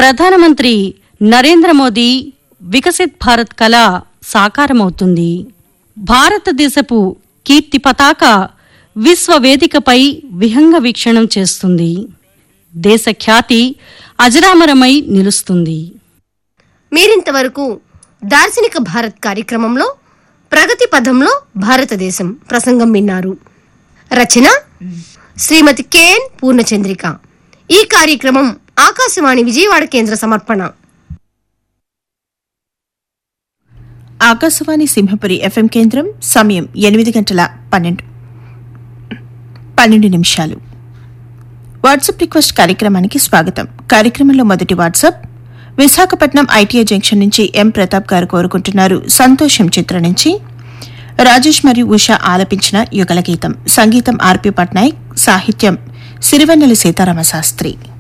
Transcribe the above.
ప్రధానమంత్రి నరేంద్ర మోదీ వికసిత్ భారత్ కళ సాకారమవుతుంది భారతదేశపు కీర్తి పతాక విశ్వ వేదికపై విహంగ వీక్షణం చేస్తుంది దేశ ఖ్యాతి అజరామరమై నిలుస్తుంది మీరింతవరకు దార్శనిక భారత్ కార్యక్రమంలో ప్రగతి పథంలో భారతదేశం ప్రసంగం విన్నారు రచన శ్రీమతి కెఎన్ పూర్ణచంద్రిక ఈ కార్యక్రమం ఆకాశవాణి విజయవాడ కేంద్ర సమర్పణ ఆకాశవాణి సింహపురి ఎఫ్ఎం కేంద్రం సమయం ఎనిమిది గంటల పన్నెండు పన్నెండు నిమిషాలు వాట్సాప్ రిక్వెస్ట్ కార్యక్రమానికి స్వాగతం కార్యక్రమంలో మొదటి వాట్సాప్ విశాఖపట్నం ఐటీఐ జంక్షన్ నుంచి ఎం ప్రతాప్ గారు కోరుకుంటున్నారు సంతోషం చిత్ర నుంచి రాజేష్ మరియు ఉషా ఆలపించిన యుగల గీతం సంగీతం ఆర్పి పట్నాయక్ సాహిత్యం సిరివెన్నెల సీతారామ శాస్త్రి